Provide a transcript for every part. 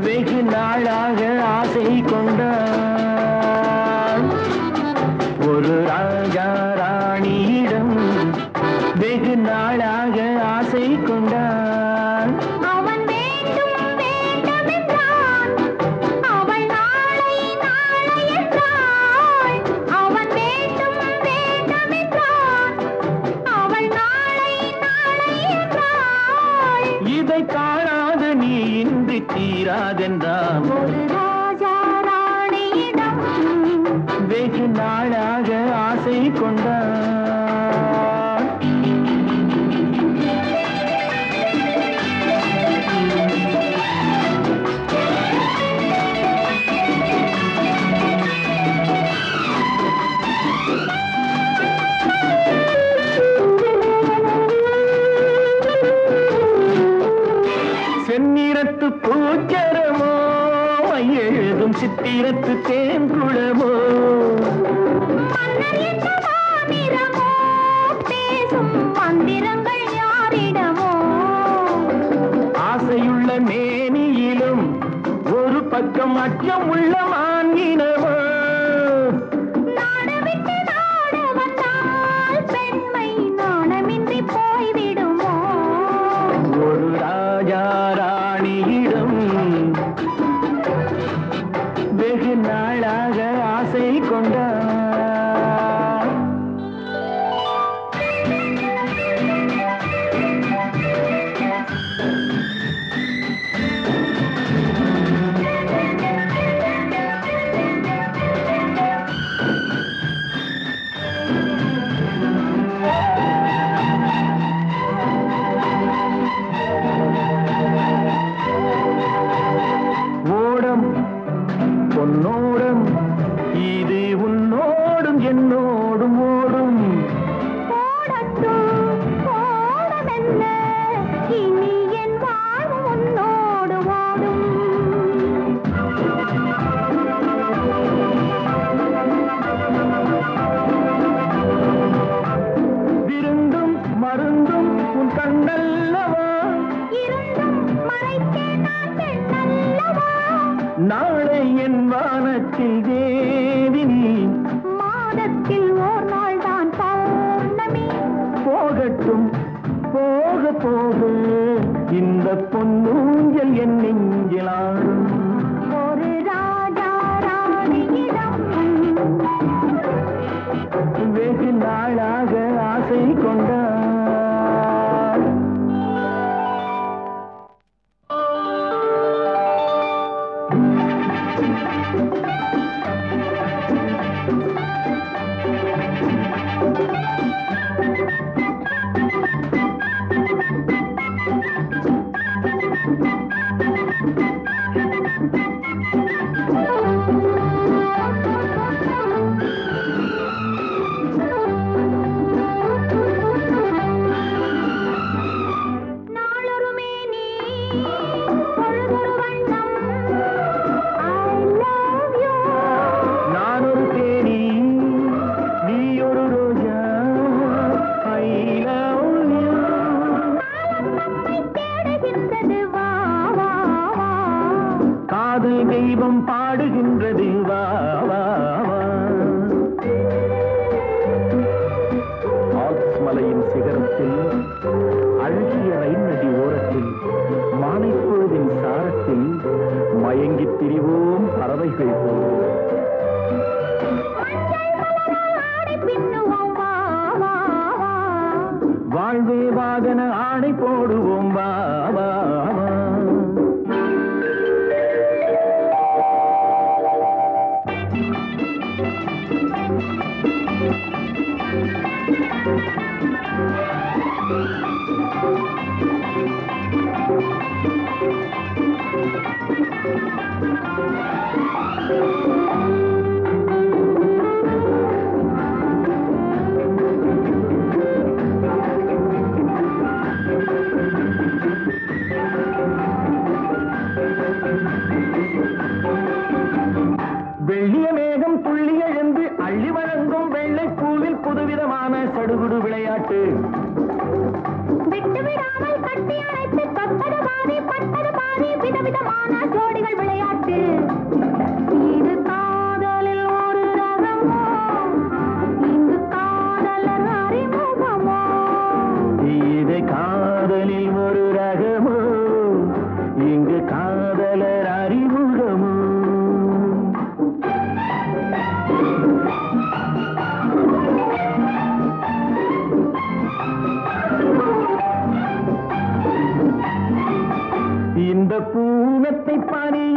வெகு நாளாக ஆசை கொண்டான் ஒரு ராஜா ராணியிடம் வெகு நாளாக ஆசை கொண்டான் அவன் வேண்டும் வேண்டும் என்றான் அவள் நாளை நாளை என்றாள் அவன் வேண்டும் வேண்டும் என்றான் அவள் நாளை நாளை என்றாள் இதை காணாது நீ இன்றி தீராதென்றான் ஒரு ராஜா ராணியிடம் வெகு நாளாக ஆசை கொண்டான் செந்நிறத்து பூச்சரமோ எழுதும் சித்திரத்து தேன்குளமோ மன்னர் என்ன மாநிறமோ பேசும் மந்திரங்கள் யாரிடமோ ஆசையுள்ள மேனியிலும் ஒரு பக்கம் அச்சம் உள்ள மான்கினமோ நாடு விட்டு நாடு வந்தால் பெண்மை நாணமின்றி போய்விடுமோ ஒரு ராஜா ராணியிடம் வெகு நாளாக ஆசை கொண்டான் ஓடம் பொன்னோடம் இது உன்னோடும் என்னோடும் ஓடும் போடட்டும் போடமெல்ல இனி என் வாழ்வு உன்னோடு ஓடும் விருந்தும் மருந்தும் உன் கண்ணல்லவா இருந்தும் மறைத்தே நான் பெண்ணல்லவா நாளை என் வானத்தில் தேவினி மாதத்தில் ஓர் நாள் தான் பௌர்ணமி போகட்டும் போக போக இந்த பொன்னூஞ்சல் என் நெஞ்சிலாடும் ஒரு ராஜா ராணியிடம் வெகு நாளாக ஆசை கொண்டான் நாளொரு மேனி பொழுதொரு வண்ணம் I love you நான் ஒரு தேனி நீ ஒரு ரோஜா I love you. நம்மை தேடுகின்றது வா வா வா காதல் தெய்வம் பாடுகின்றது வா வா வா ஆல்ப்ஸ் மலையின் சிகரத்தில் அழகிய ரைன் நதி ஓரத்தில் மாலைப்பொழுதின் சாரத்தில் மயங்கித் திரிவோம் பறவைகள் போல் மஞ்சள் மலரால் ஆடை பின்னுவோம் வா வா வா வாழ்வே வாகன ஆணை போடுவோம் வா வா வா வெள்ளிய மேகம் துள்ளி எழுந்து அள்ளி வழங்கும் வெள்ளை பூவில் புதுவிதமான சடுகுடு விளையாட்டு விட்டு விடாமல் கட்டி அணைத்து தொட்டது பாதி பட்டது பாதி விதவிதமான ஜோடிகள்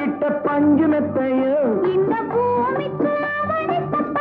விட்ட பஞ்சு மெத்தையோ இந்த பூமிக்கு அவனித்த